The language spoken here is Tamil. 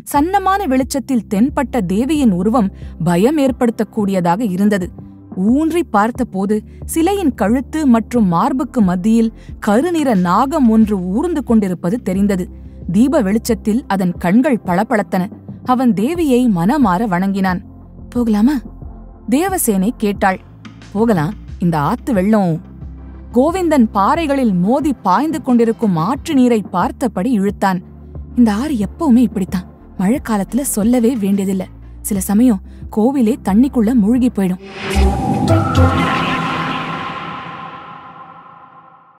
சன்னமான வெளிச்சத்தில் தென்பட்ட தேவியின் உருவம் பயம் ஏற்படுத்தக்கூடியதாக இருந்தது ஊன்றி பார்த்தபோது சிலையின் கழுத்து மற்றும் மார்புக்கு மத்தியில் கருநிற நாகம் ஒன்று ஊர்ந்து கொண்டிருப்பது தெரிந்தது தீப வெளிச்சத்தில் அதன் கண்கள் பளபளத்தன அவன் தேவியை மனமாற வணங்கினான் போகலாமா தேவசேனை கேட்டாள் போகலாம் இந்த ஆத்து வெள்ளம் கோவிந்தன் பாறைகளில் மோதி பாய்ந்து கொண்டிருக்கும் ஆற்று நீரை பார்த்தபடி இழுத்தான் இந்த ஆறு எப்பவுமே இப்படித்தான் மழைக்காலத்துல சொல்லவே வேண்டியதில்ல சில சமயம் கோவிலே தண்ணிக்குள்ள மூழ்கி போயிடும்